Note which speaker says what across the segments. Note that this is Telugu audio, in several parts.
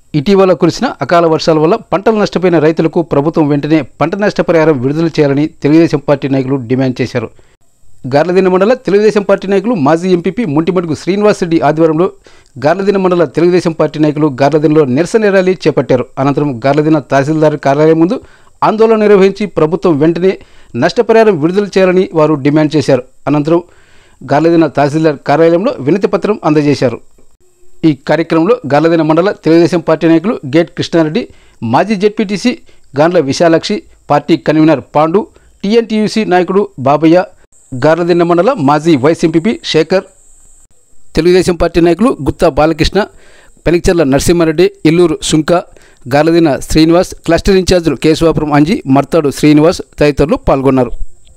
Speaker 1: ఇటీవల కురిసిన అకాల వర్షాల వల్ల పంటలు నష్టపోయిన రైతులకు ప్రభుత్వం వెంటనే పంట నష్టపరిహారం విడుదల చేయాలని తెలుగుదేశం పార్టీ నాయకులు డిమాండ్ చేశారు గార్లదిన మండల తెలుగుదేశం పార్టీ నాయకులు మాజీ ఎంపీపీ ముంటిమడుగు శ్రీనివాసరెడ్డి ఆధ్వర్యంలో గార్లదిన మండల తెలుగుదేశం పార్టీ నాయకులు గార్లదినలో నిరసన ర్యాలీ చేపట్టారు అనంతరం గార్లదిన తహసీల్దార్ కార్యాలయం ముందు ఆందోళన నిర్వహించి ప్రభుత్వం వెంటనే నష్టపరిహారం విడుదల చేయాలని వారు డిమాండ్ చేశారు అనంతరం గార్లదిన తహసీల్దార్ కార్యాలయంలో వినతి పత్రం అందజేశారు ఈ కార్యక్రమంలో గార్లదిన మండల తెలుగుదేశం పార్టీ నాయకులు గేట్ కృష్ణారెడ్డి మాజీ ZPTC Gandla Visalakshi party convener Pandu TNTUC నాయకుడు బాబయ్య గార్లదిన్న మండల మాజీ vice MPP Sekhar Telugudesam party నాయకులు గుత్తా బాలకృష్ణ పెనిక్చర్ల నరసింహారెడ్డి ఇల్లూరు సుంక గార్లదిన శ్రీనివాస్ క్లస్టర్ ఇన్ఛార్జీలు కేశవాపురం అంజి మర్తాడు శ్రీనివాస్ తదితరులు పాల్గొన్నారు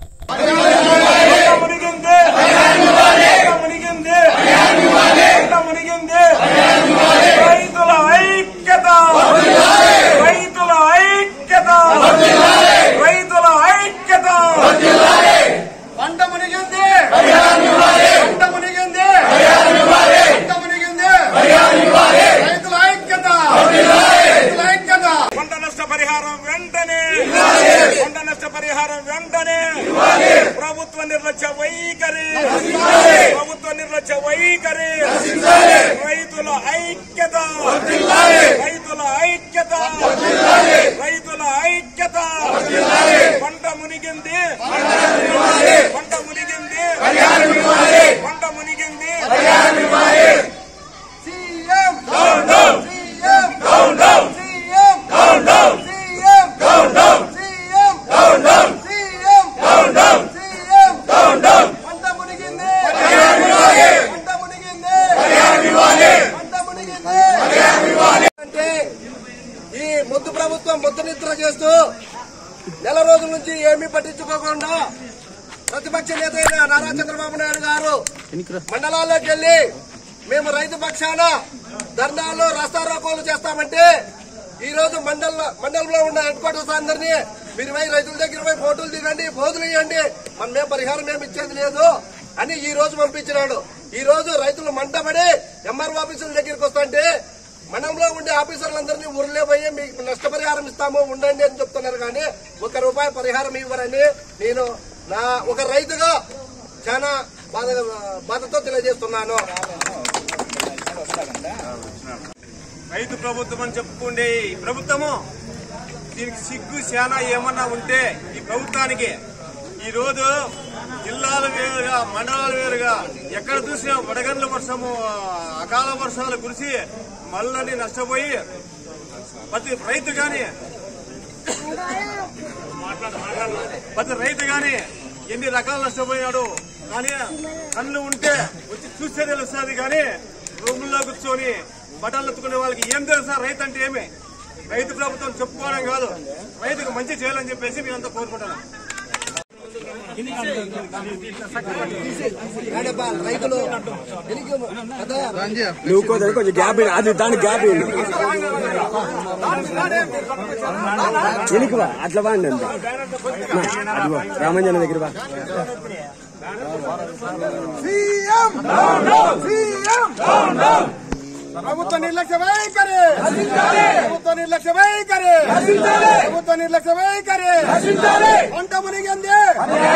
Speaker 2: మునిగింది మునిగింది మునిగింది రైతుల ఐక్యత రైతుల ఐక్యత రైతుల ఐక్యత పంట మునిగింది పంట మునిగింది పంట మునిగింది రైతుల ఐక్యత రైతుల ఐక్యత పంట నష్ట పరిహారం వెంటనే పంట నష్ట పరిహారం వెంటనే ప్రభుత్వ నిర్లక్ష్య వైఖరి ప్రభుత్వ నిర్లక్ష్య వైఖరి రైతుల ఐక్యత రైతుల ఐక్యత రైతుల ఐక్యత పంట మునిగింది పంట మునిగింది పంట మునిగింది CM CM CM CM CM CM CM పంట మునిగింది పంట మునిగింది పంట మునిగింది అంటే ఈ ముద్దు ప్రభుత్వం ముద్దు నిద్ర చేస్తూ నెల రోజుల నుంచి ఏమీ పట్టించుకోకుండా ప్రతిపక్ష నేత అయిన నారా చంద్రబాబు నాయుడు గారు మండలాల్లోకి వెళ్లి మేము రైతు పక్షాన ధర్నాలు రాస్తారోకోలు చేస్తామంటే ఈ రోజు మండల మండలంలో ఉన్న హెడ్ క్వార్టర్స్ అందరినీ మీరు పోయి రైతుల దగ్గర పోయి ఫోటోలు దిగండి బోధులు ఇవ్వండి మనం ఏం పరిహారం ఏమి ఇచ్చేది లేదు అని ఈ రోజు పంపించినాడు ఈ రోజు రైతులు మంటపడి ఎంఆర్ఓ ఆఫీసుల దగ్గరికి వస్తుంటే మండలంలో ఉండే ఆఫీసర్లందరినీ ఊర్లే పోయి మీకు నష్టపరిహారం ఇస్తాము ఉండండి అని చెప్తున్నారు కానీ ఒక రూపాయి పరిహారం ఇవ్వరని నేను నా ఒక రైతుగా చాలా బాధ బాధతో తెలియజేస్తున్నాను రైతు ప్రభుత్వం అని చెప్పుకుండే ఈ ప్రభుత్వము దీనికి సిగ్గు శానా ఏమన్నా ఉంటే ఈ ప్రభుత్వానికి ఈ రోజు జిల్లాలు వేరుగా మండలాలు వేరుగా ఎక్కడ చూసినా వడగండ్ల వర్షము అకాల వర్షాలు కురిసి మళ్ళీ నష్టపోయి ప్రతి రైతు గాని ప్రతి రైతు గాని ఎన్ని రకాలు నష్టపోయాడు కానీ కళ్ళు ఉంటే వచ్చి చూస్తే తెలుస్తుంది కానీ రూముల్లో కూర్చొని బట్టలు ఎత్తుకునే వాళ్ళకి ఏం తెలుసా రైతు అంటే ఏమి రైతు ప్రభుత్వం చెప్పుకోవడం కాదు రైతుకు మంచి చేయాలని చెప్పేసి మేమంతా కోరుకుంటున్నాం రైతులు
Speaker 3: నువ్వు కొంచెం కొంచెం గ్యాప్ ఇవ్వు. అది దానికి గ్యాప్ ఇవ్వండి వెనుకవా అట్లా బాగుంది అంత అదిగో రామంజన దగ్గర బా
Speaker 2: ప్రభుత్వ నిర్లక్ష్య వైఖరి ప్రభుత్వ నిర్లక్ష్య వైఖరి ప్రభుత్వ నిర్లక్ష్య వైఖరి పంట మునిగింది